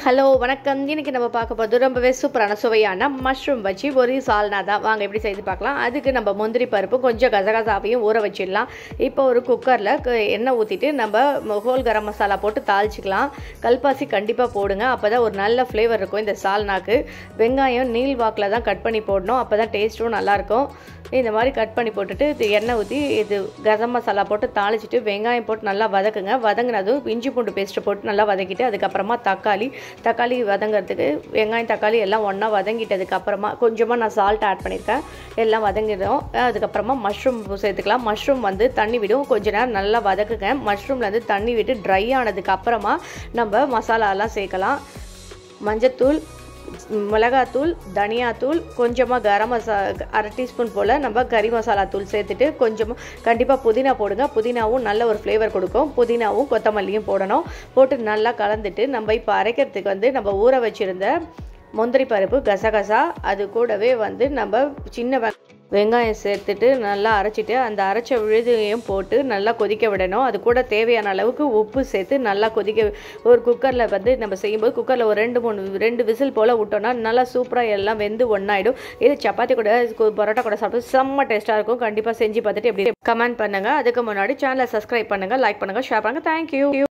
hello வணக்கம் இன்னைக்கு நம்ம பார்க்க போகிறது ரொம்பவே சூப்பரான சுவையான மஷ்ரூம் வச்சு ஒரு சால்னா தான் வாங்க எப்படி செய்து பார்க்கலாம் அதுக்கு நம்ம முந்திரி பருப்பு கொஞ்சம் கசகசாவையும் ஊற வச்சிடலாம் இப்போ ஒரு குக்கரில் எண்ணெய் ஊற்றிட்டு நம்ம ஹோல் கரம் மசாலா போட்டு தாளிச்சிக்கலாம் கல்பாசி கண்டிப்பாக போடுங்க அப்போ தான் ஒரு நல்ல ஃப்ளேவர் இருக்கும் இந்த சால்னாக்கு வெங்காயம் நீள் வாக்கில் தான் கட் பண்ணி போடணும் அப்போ தான் டேஸ்ட்டும் நல்லாயிருக்கும் இந்த மாதிரி கட் பண்ணி போட்டுட்டு இது எண்ணெய் ஊற்றி இது கரம் மசாலா போட்டு தாளிச்சிட்டு வெங்காயம் போட்டு நல்லா வதக்குங்க வதங்கினதும் இஞ்சி பூண்டு பேஸ்ட்டு போட்டு நல்லா வதக்கிட்டு அதுக்கப்புறமா தக்காளி தக்காளி வதங்கிறதுக்கு வெங்காயம் தக்காளி எல்லாம் ஒன்றா வதங்கிட்டதுக்கு அப்புறமா கொஞ்சமாக நான் சால்ட் ஆட் பண்ணியிருக்கேன் எல்லாம் வதங்கிடும் அதுக்கப்புறமா மஷ்ரூம் சேர்த்துக்கலாம் மஷ்ரூம் வந்து தண்ணி விடும் கொஞ்ச நேரம் நல்லா வதக்குங்க மஷ்ரூம்லேருந்து தண்ணி விட்டு ட்ரை ஆனதுக்கு அப்புறமா நம்ம மசாலாலாம் சேர்க்கலாம் மஞ்சத்தூள் மிளகாத்தூள் தனியாத்தூள் கொஞ்சமாக கரம் மசா அரை டீஸ்பூன் போல் நம்ம கறி மசாலா தூள் சேர்த்துட்டு கொஞ்சமாக கண்டிப்பாக புதினா போடுங்க புதினாவும் நல்ல ஒரு ஃப்ளேவர் கொடுக்கும் புதினாவும் கொத்தமல்லியும் போடணும் போட்டு நல்லா கலந்துட்டு நம்ம இப்போ அரைக்கிறதுக்கு வந்து நம்ம ஊற வச்சுருந்த முந்திரி பருப்பு கசகசா அது கூடவே வந்து நம்ம சின்ன வெ வெங்காயம் சேர்த்துட்டு நல்லா அரைச்சிட்டு அந்த அரைச்ச விழுதையும் போட்டு நல்லா கொதிக்க விடணும் அது கூட தேவையான அளவுக்கு உப்பு சேர்த்து நல்லா கொதிக்க ஒரு குக்கரில் வந்து நம்ம செய்யும்போது குக்கரில் ஒரு ரெண்டு மூணு ரெண்டு விசில் போல் விட்டோம்னா நல்லா சூப்பராக எல்லாம் வெந்து ஒன்றாயிடும் இது சப்பாத்தி கூட பரோட்டா கூட சாப்பிட்டு செம்ம டேஸ்ட்டாக இருக்கும் கண்டிப்பாக செஞ்சு பார்த்துட்டு எப்படி கமெண்ட் பண்ணுங்கள் அதுக்கு முன்னாடி சேனலை சப்ஸ்கிரைப் பண்ணுங்கள் லைக் பண்ணுங்கள் ஷேர் பண்ணுங்கள் தேங்க்யூ